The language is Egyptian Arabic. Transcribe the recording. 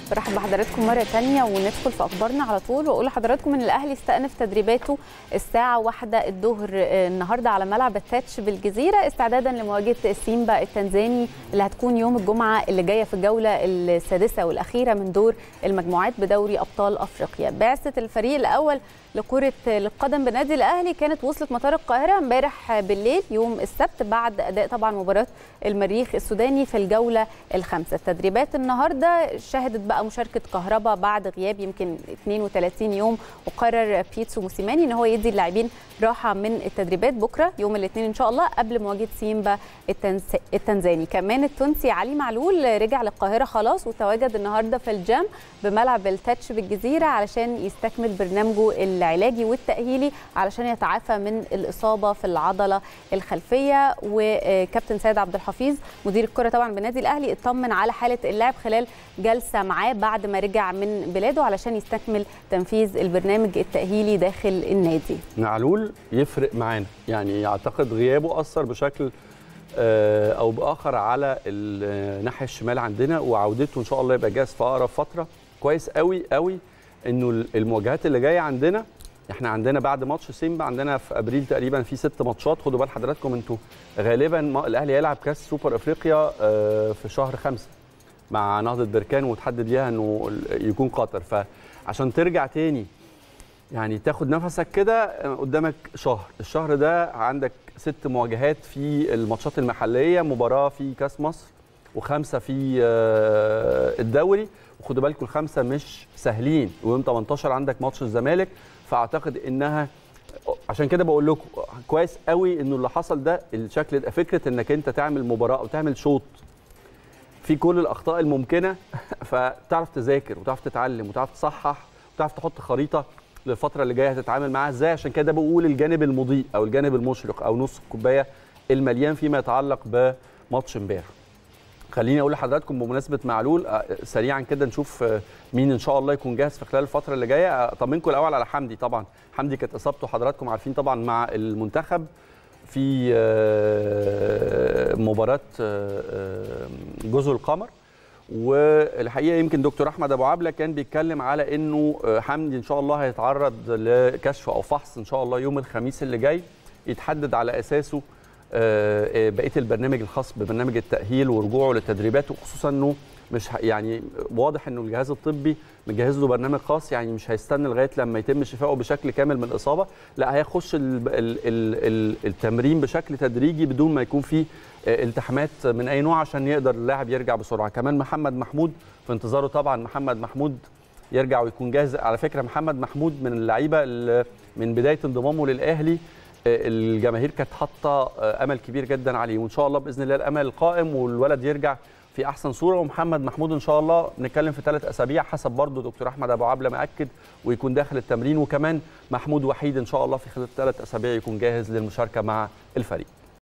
برحب بحضراتكم مرة تانية وندخل في أخبارنا على طول وأقول لحضراتكم إن الأهلي استأنف تدريباته الساعة واحدة الظهر النهاردة على ملعب التاتش بالجزيرة استعدادا لمواجهة سيمبا التنزاني اللي هتكون يوم الجمعة اللي جاية في الجولة السادسة والأخيرة من دور المجموعات بدوري أبطال أفريقيا بعثة الفريق الأول لكرة القدم بنادي الأهلي كانت وصلت مطار القاهرة امبارح بالليل يوم السبت بعد أداء طبعا مباراة المريخ السوداني في الجولة الخامسة التدريبات النهاردة شهدت بقى مشاركة كهربا بعد غياب يمكن 32 يوم وقرر بيتسو موسيماني ان هو يدي اللاعبين راحة من التدريبات بكرة يوم الاثنين ان شاء الله قبل مواجهة سيمبا التنس... التنزاني كمان التونسي علي معلول رجع للقاهرة خلاص وتواجد النهاردة في الجام بملعب التاتش بالجزيرة علشان يستكمل برنامجه العلاجي والتأهيلي علشان يتعافى من الإصابة في العضلة الخلفية وكابتن سيد عبد الحفيظ مدير الكرة طبعا بالنادي الأهلي اطمن على حالة اللاعب خلال جلسة معاه بعد ما رجع من بلاده علشان يستكمل تنفيذ البرنامج التأهيلي داخل النادي معلول يفرق معانا يعني اعتقد غيابه اثر بشكل او باخر على الناحيه الشمال عندنا وعودته ان شاء الله يبقى جاهز في اقرب فتره كويس قوي قوي انه المواجهات اللي جايه عندنا احنا عندنا بعد ماتش سيمبا عندنا في ابريل تقريبا في ست ماتشات خدوا بال حضراتكم انتوا غالبا الاهلي هيلعب كاس سوبر افريقيا في شهر خمسة مع نهضه بركان وتحدد ليها انه يكون قطر فعشان ترجع تاني يعني تاخد نفسك كده قدامك شهر الشهر ده عندك ست مواجهات في الماتشات المحليه مباراه في كاس مصر وخمسه في الدوري وخدوا بالكم الخمسه مش سهلين ويوم 18 عندك ماتش الزمالك فاعتقد انها عشان كده بقول لكم كويس قوي انه اللي حصل ده الشكل ده فكره انك انت تعمل مباراه او تعمل شوط في كل الاخطاء الممكنه فتعرف تذاكر وتعرف تتعلم وتعرف تصحح وتعرف تحط خريطه للفتره اللي جايه هتتعامل معاها ازاي عشان كده بقول الجانب المضيء او الجانب المشرق او نص الكوبايه المليان فيما يتعلق بماتش امبارح خليني اقول لحضراتكم بمناسبه معلول سريعا كده نشوف مين ان شاء الله يكون جاهز في خلال الفتره اللي جايه اطمنكم الاول على حمدي طبعا حمدي كانت اصابته حضراتكم عارفين طبعا مع المنتخب في مباراه جزر القمر والحقيقه يمكن دكتور احمد ابو عبله كان بيتكلم على انه حمدي ان شاء الله هيتعرض لكشف او فحص ان شاء الله يوم الخميس اللي جاي يتحدد على اساسه بقيه البرنامج الخاص ببرنامج التاهيل ورجوعه للتدريبات وخصوصا انه مش يعني واضح انه الجهاز الطبي مجهز له برنامج خاص يعني مش هيستنى لغايه لما يتم شفائه بشكل كامل من الاصابه لا هيخش ال ال ال التمرين بشكل تدريجي بدون ما يكون فيه التحامات من اي نوع عشان يقدر اللاعب يرجع بسرعه كمان محمد محمود في انتظاره طبعا محمد محمود يرجع ويكون جاهز على فكره محمد محمود من اللعيبه من بدايه انضمامه للاهلي الجماهير كانت حاطه امل كبير جدا عليه وان شاء الله باذن الله الامل قائم والولد يرجع في احسن صوره ومحمد محمود ان شاء الله بنتكلم في ثلاث اسابيع حسب برضه دكتور احمد ابو عبله مأكد ويكون داخل التمرين وكمان محمود وحيد ان شاء الله في خلال ثلاث اسابيع يكون جاهز للمشاركه مع الفريق